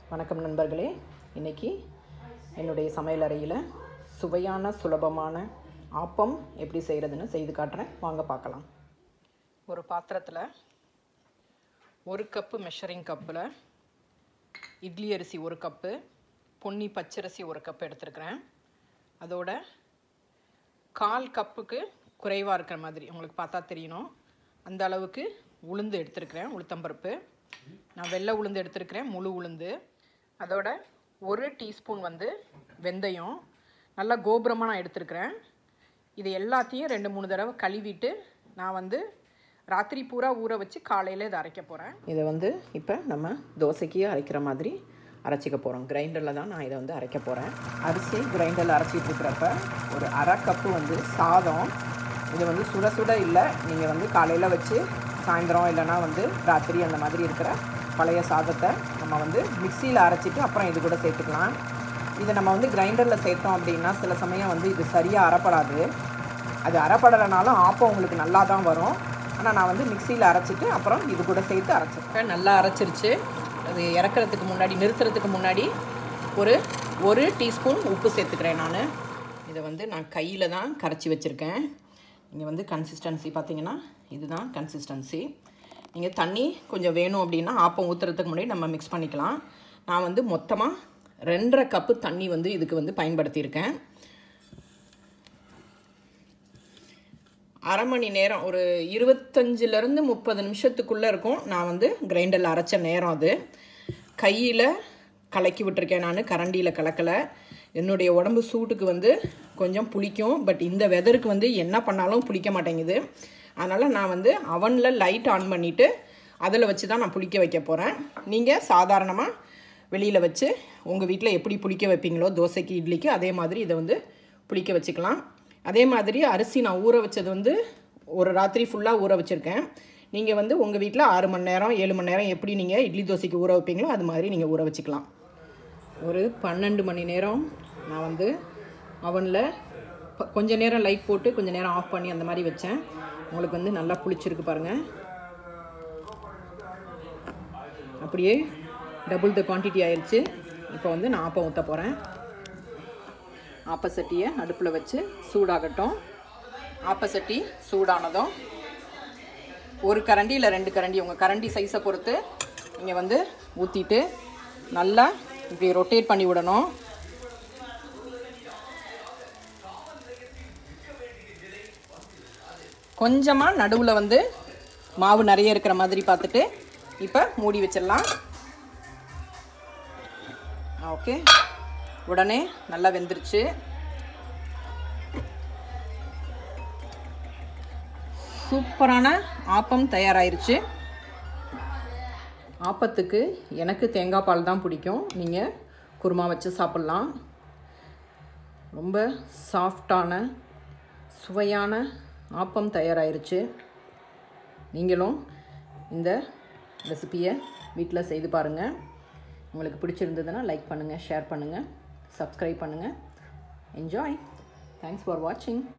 வணக்கம் நண்பர்களே இன்னைக்கு என்னுடைய சமையலறையில் சுவையான சுலபமான ஆப்பம் எப்படி செய்கிறதுன்னு செய்து காட்டுறேன் வாங்க பார்க்கலாம் ஒரு பாத்திரத்தில் ஒரு கப்பு மெஷரிங் கப்பில் இட்லி அரிசி ஒரு கப்பு பொன்னி பச்சரிசி ஒரு கப்பு எடுத்துருக்கிறேன் அதோட கால் கப்புக்கு குறைவாக இருக்கிற மாதிரி உங்களுக்கு பார்த்தா தெரியணும் அந்த அளவுக்கு உளுந்து எடுத்துருக்கிறேன் உளுத்தம்பருப்பு நான் வெள்ளை உளுந்து எடுத்துருக்கிறேன் முழு உளுந்து அதோட ஒரு டீஸ்பூன் வந்து வெந்தயம் நல்லா கோபுரமாக நான் எடுத்துருக்கிறேன் இது எல்லாத்தையும் ரெண்டு மூணு தடவை கழுவிட்டு நான் வந்து ராத்திரி பூரா ஊற வச்சு காலையில் இதை அரைக்க போகிறேன் இதை வந்து இப்போ நம்ம தோசைக்கு அரைக்கிற மாதிரி அரைச்சிக்க போகிறோம் கிரைண்டரில் தான் நான் இதை வந்து அரைக்க போகிறேன் அரிசி கிரைண்டரில் அரைச்சிட்டு இருக்கிறப்ப ஒரு அரை கப்பு வந்து சாதம் இது வந்து சுட சுட இல்லை நீங்கள் வந்து காலையில் வச்சு சாயந்தரம் இல்லைனா வந்து ராத்திரி அந்த மாதிரி இருக்கிற பழைய சாதத்தை நம்ம வந்து மிக்சியில் அரைச்சிட்டு அப்புறம் இது கூட சேர்த்துக்கலாம் இதை நம்ம வந்து கிரைண்டரில் சேர்த்தோம் அப்படின்னா சில சமயம் வந்து இது சரியாக அரைப்படாது அது அரைப்படலைனாலும் ஆப்பம் உங்களுக்கு நல்லா தான் வரும் ஆனால் நான் வந்து மிக்சியில் அரைச்சிட்டு அப்புறம் இது கூட சேர்த்து அரைச்சிருக்கேன் நல்லா அரைச்சிருச்சு அது இறக்குறதுக்கு முன்னாடி நிறுத்துறதுக்கு முன்னாடி ஒரு ஒரு டீஸ்பூன் உப்பு சேர்த்துக்கிறேன் நான் இதை வந்து நான் கையில் தான் கரைச்சி வச்சுருக்கேன் இங்கே வந்து கன்சிஸ்டன்சி பார்த்தீங்கன்னா இதுதான் கன்சிஸ்டன்சி நீங்கள் தண்ணி கொஞ்சம் வேணும் அப்படின்னா ஆப்பம் ஊற்றுறதுக்கு முன்னாடி நம்ம மிக்ஸ் பண்ணிக்கலாம் நான் வந்து மொத்தமாக ரெண்டரை கப்பு தண்ணி வந்து இதுக்கு வந்து பயன்படுத்தியிருக்கேன் அரை மணி நேரம் ஒரு இருபத்தஞ்சிலேருந்து முப்பது நிமிஷத்துக்குள்ளே இருக்கும் நான் வந்து கிரைண்டரில் அரைச்ச நேரம் அது கையில் கலக்கி விட்டுருக்கேன் நான் கரண்டியில் கலக்கலை என்னுடைய உடம்பு சூட்டுக்கு வந்து கொஞ்சம் புளிக்கும் பட் இந்த வெதருக்கு வந்து என்ன பண்ணாலும் புளிக்க மாட்டேங்குது அதனால் நான் வந்து அவனில் லைட் ஆன் பண்ணிவிட்டு அதில் வச்சு தான் நான் புளிக்க வைக்க போகிறேன் நீங்கள் சாதாரணமாக வெளியில் வச்சு உங்கள் வீட்டில் எப்படி புளிக்க வைப்பீங்களோ தோசைக்கு இட்லிக்கு அதே மாதிரி இதை வந்து புளிக்க வச்சுக்கலாம் அதே மாதிரி அரிசி நான் ஊற வச்சது வந்து ஒரு ராத்திரி ஃபுல்லாக ஊற வச்சுருக்கேன் நீங்கள் வந்து உங்கள் வீட்டில் ஆறு மணி நேரம் ஏழு மணி நேரம் எப்படி நீங்கள் இட்லி தோசைக்கு ஊற வைப்பீங்களோ அது மாதிரி நீங்கள் ஊற வச்சுக்கலாம் ஒரு பன்னெண்டு மணி நேரம் நான் வந்து அவனில் கொஞ்ச நேரம் லைட் போட்டு கொஞ்சம் நேரம் ஆஃப் பண்ணி அந்த மாதிரி வச்சேன் உங்களுக்கு வந்து நல்லா புளிச்சிருக்கு பாருங்கள் அப்படியே டபுள் த குவான்டிட்டி ஆயிடுச்சு இப்போ வந்து நான் ஆப்பம் ஊற்ற போகிறேன் ஆப்பசட்டியை அடுப்பில் வச்சு சூடாகட்டும் ஆப்பசட்டி சூடானதும் ஒரு கரண்டி இல்லை ரெண்டு கரண்டி உங்கள் கரண்டி சைஸை பொறுத்து நீங்கள் வந்து ஊற்றிட்டு நல்லா இப்படி ரொட்டேட் பண்ணி விடணும் கொஞ்சமாக நடுவில் வந்து மாவு நிறைய இருக்கிற மாதிரி பார்த்துட்டு இப்போ மூடி வச்சிடலாம் ஓகே உடனே நல்லா வெந்துருச்சு சூப்பரான ஆப்பம் தயாராயிருச்சு ஆப்பத்துக்கு எனக்கு தேங்காய் பால் தான் பிடிக்கும் நீங்கள் குருமா வச்சு சாப்பிட்லாம் ரொம்ப சாஃப்டான சுவையான ஆப்பம் தயாராயிருச்சு நீங்களும் இந்த ரெசிப்பியை வீட்டில் செய்து பாருங்கள் உங்களுக்கு பிடிச்சிருந்ததுன்னா லைக் பண்ணுங்கள் ஷேர் பண்ணுங்கள் சப்ஸ்கிரைப் பண்ணுங்கள் என்ஜாய் தேங்க்ஸ் ஃபார் வாட்சிங்